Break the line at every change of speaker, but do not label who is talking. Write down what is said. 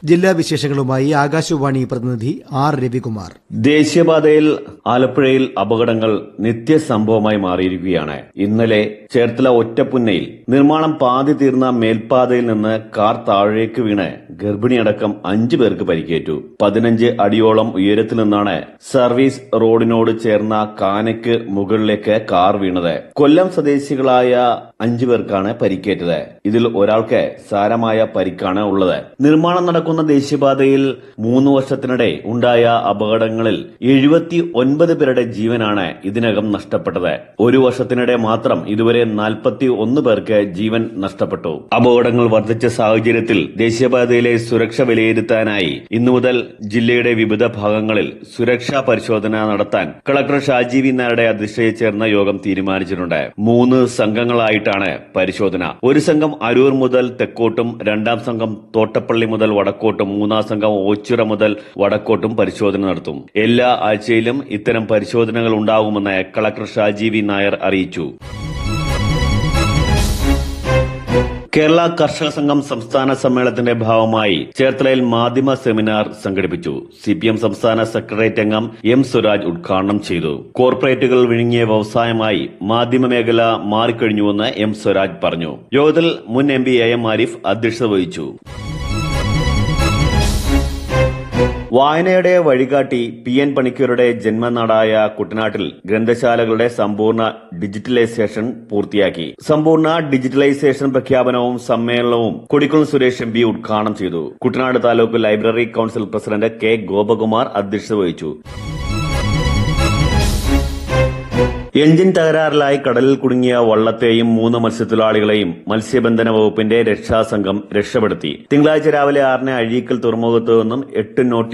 ജില്ലാ വിശേഷങ്ങളുമായി ആകാശവാണി പ്രതിനിധി ആർ രവികുമാർ
ദേശീയപാതയിൽ ആലപ്പുഴയിൽ അപകടങ്ങൾ നിത്യസംഭവമായി മാറിയിരിക്കുകയാണ് ഇന്നലെ ചേർത്തല ഒറ്റപ്പുന്നയിൽ നിർമ്മാണം പാതി തീർന്ന മേൽപ്പാതയിൽ നിന്ന് കാർ താഴേക്ക് വീണ് ഗർഭിണിയടക്കം അഞ്ചു പേർക്ക് പരിക്കേറ്റു പതിനഞ്ച് അടിയോളം ഉയരത്തിൽ നിന്നാണ് സർവീസ് റോഡിനോട് ചേർന്ന കാനയ്ക്ക് മുകളിലേക്ക് കാർ വീണത് കൊല്ലം സ്വദേശികളായ അഞ്ചു പേർക്കാണ് പരിക്കേറ്റത് ഇതിൽ ഒരാൾക്ക് സാരമായ പരിക്കാണ് ഉള്ളത് നിർമ്മാണം നടക്കുന്ന ദേശീയപാതയിൽ മൂന്ന് വർഷത്തിനിടെ ഉണ്ടായ അപകടങ്ങളിൽ എഴുപത്തി ഒൻപത് പേരുടെ ജീവനാണ് ഇതിനകം നഷ്ടപ്പെട്ടത് ഒരു വർഷത്തിനിടെ മാത്രം ഇതുവരെ നാൽപ്പത്തി ഒന്ന് പേർക്ക് ജീവൻ നഷ്ടപ്പെട്ടു അപകടങ്ങൾ വർദ്ധിച്ച സാഹചര്യത്തിൽ ദേശീയപാതയിലെ സുരക്ഷ വിലയിരുത്താനായി ഇന്നു മുതൽ ജില്ലയുടെ വിവിധ ഭാഗങ്ങളിൽ സുരക്ഷാ പരിശോധന നടത്താൻ കളക്ടർ ഷാജി വി നായരുടെ അധ്യക്ഷതയിൽ ചേർന്ന യോഗം തീരുമാനിച്ചിട്ടുണ്ട് മൂന്ന് സംഘങ്ങളായിട്ടാണ് പരിശോധന ഒരു സംഘം അരൂർ മുതൽ തെക്കോട്ടും രണ്ടാം സംഘം തോട്ടപ്പള്ളി മുതൽ വടക്കോട്ടും മൂന്നാം സംഘം ഓച്ചിറ മുതൽ വടക്കോട്ടും പരിശോധന നടത്തും എല്ലാ ആഴ്ചയിലും ഇത്തരം പരിശോധനകൾ ഉണ്ടാകുമെന്ന് കളക്ടർ ഷാജി വി നായർ അറിയിച്ചു കേരള കർഷക സംഘം സംസ്ഥാന സമ്മേളനത്തിന്റെ ഭാഗമായി ചേർത്തലയിൽ മാധ്യമ സെമിനാർ സംഘടിപ്പിച്ചു സിപിഎം സംസ്ഥാന സെക്രട്ടേറിയറ്റ് അംഗം എം സ്വരാജ് ഉദ്ഘാടനം ചെയ്തു കോർപ്പറേറ്റുകൾ വിഴുങ്ങിയ വ്യവസായമായി മാധ്യമ മേഖല മാറിക്കഴിഞ്ഞുവെന്ന് എം സ്വരാജ് പറഞ്ഞു യോഗത്തിൽ മുൻ M P A M Arif അധ്യക്ഷത വഹിച്ചു വായനയുടെ വഴികാട്ടി പി എൻ പണിക്കരുടെ ജന്മനാടായ കുട്ടനാട്ടിൽ ഗ്രന്ഥശാലകളുടെ സമ്പൂർണ്ണ ഡിജിറ്റലൈസേഷൻ പൂർത്തിയാക്കി സമ്പൂർണ്ണ ഡിജിറ്റലൈസേഷൻ പ്രഖ്യാപനവും സമ്മേളനവും കൊടിക്കുളം സുരേഷ് എം പി ഉദ്ഘാടനം ചെയ്തു Kuttanad taluk library council president K Gopakumar അധ്യക്ഷത വഹിച്ചു എഞ്ചിൻ തകരാറിലായി കടലിൽ കുടുങ്ങിയ വള്ളത്തെയും മൂന്ന് മത്സ്യത്തൊഴിലാളികളെയും മത്സ്യബന്ധന വകുപ്പിന്റെ രക്ഷാസംഘം രക്ഷപ്പെടുത്തി തിങ്കളാഴ്ച രാവിലെ ആറിന് അഴീക്കൽ തുറമുഖത്തു നിന്നും എട്ട് നോട്ടി